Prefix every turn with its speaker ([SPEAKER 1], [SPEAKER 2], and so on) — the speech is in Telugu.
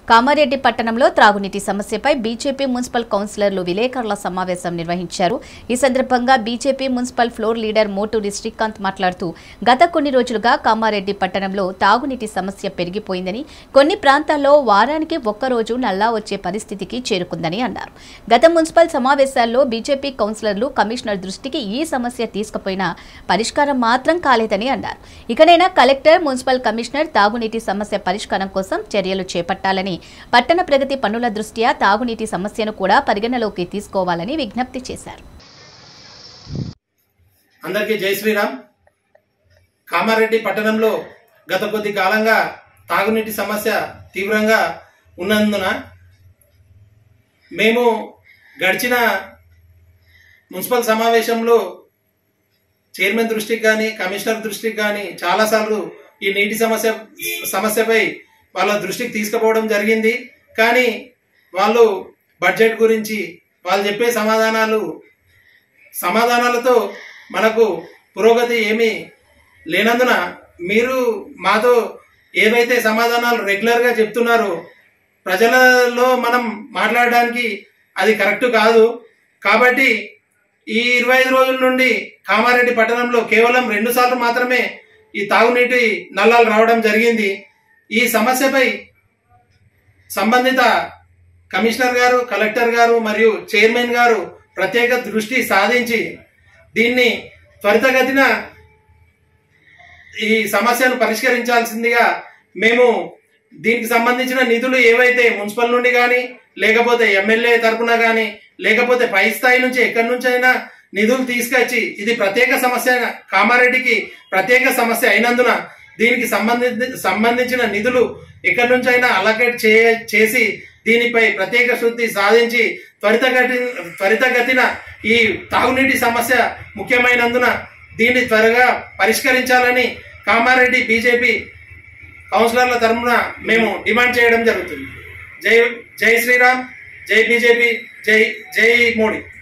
[SPEAKER 1] కామారెడ్డి పట్టణంలో త్రాగునీటి సమస్యపై బీజేపీ మున్సిపల్ కౌన్సిలర్లు విలేకరుల సమావేశం నిర్వహించారు ఈ సందర్భంగా BJP municipal floor leader Moturi Srikanth మాట్లాడుతూ గత కొన్ని రోజులుగా కామారెడ్డి పట్టణంలో తాగునీటి సమస్య పెరిగిపోయిందని కొన్ని ప్రాంతాల్లో వారానికి ఒక్కరోజు నల్లా వచ్చే పరిస్థితికి చేరుకుందని అన్నారు గత మున్సిపల్ సమావేశాల్లో బీజేపీ కౌన్సిలర్లు కమిషనర్ దృష్టికి ఈ సమస్య తీసుకుపోయినా పరిష్కారం మాత్రం కాలేదని అన్నారు ఇకనైనా కలెక్టర్ మున్సిపల్ కమిషనర్ తాగునీటి సమస్య పరిష్కారం కోసం చర్యలు చేపట్టాలని పట్టణ ప్రగతి పనుల దృష్ట్యా తాగునీటి సమస్యను కూడా పరిగణలోకి తీసుకోవాలని విజ్ఞప్తి చేశారు
[SPEAKER 2] అందరికీ జై శ్రీరామ్ కామారెడ్డి పట్టణంలో గత కొద్ది కాలంగా తాగునీటి సమస్య తీవ్రంగా ఉన్నందున మేము గడిచిన మున్సిపల్ సమావేశంలో చైర్మన్ దృష్టికి కానీ కమిషనర్ దృష్టికి కానీ చాలాసార్లు ఈ నీటి సమస్య సమస్యపై వాళ్ళ దృష్టికి తీసుకుపోవడం జరిగింది కానీ వాళ్ళు బడ్జెట్ గురించి వాళ్ళు చెప్పే సమాధానాలు సమాధానాలతో మనకు పురోగతి ఏమీ లేనందున మీరు మాతో ఏవైతే సమాధానాలు రెగ్యులర్గా చెప్తున్నారో ప్రజలలో మనం మాట్లాడడానికి అది కరెక్ట్ కాదు కాబట్టి ఈ ఇరవై ఐదు రోజుల నుండి కామారెడ్డి పట్టణంలో కేవలం రెండు సార్లు మాత్రమే ఈ తాగునీటి నల్లాలు రావడం జరిగింది ఈ సమస్యపై సంబంధిత కమిషనర్ గారు కలెక్టర్ గారు మరియు చైర్మన్ గారు ప్రత్యేక దృష్టి సాధించి దీన్ని త్వరితగతిన ఈ సమస్యను పరిష్కరించాల్సిందిగా మేము దీనికి సంబంధించిన నిధులు ఏవైతే మున్సిపల్ నుండి కానీ లేకపోతే ఎమ్మెల్యే తరపున కానీ లేకపోతే పై స్థాయి నుంచి ఎక్కడి నుంచి అయినా నిధులు తీసుకొచ్చి ఇది ప్రత్యేక సమస్య కామారెడ్డికి ప్రత్యేక సమస్య అయినందున దీనికి సంబంధించి సంబంధించిన నిధులు ఎక్కడి నుంచి అయినా అలకేట్ చే చేసి దీనిపై ప్రత్యేక శుద్ధి సాధించి త్వరితగతి త్వరితగతిన ఈ తాగునీటి సమస్య ముఖ్యమైనందున దీన్ని త్వరగా పరిష్కరించాలని కామారెడ్డి బీజేపీ కౌన్సిలర్ల తరఫున మేము డిమాండ్ చేయడం జరుగుతుంది జై జై శ్రీరామ్ జై బీజేపీ జై జై మోడీ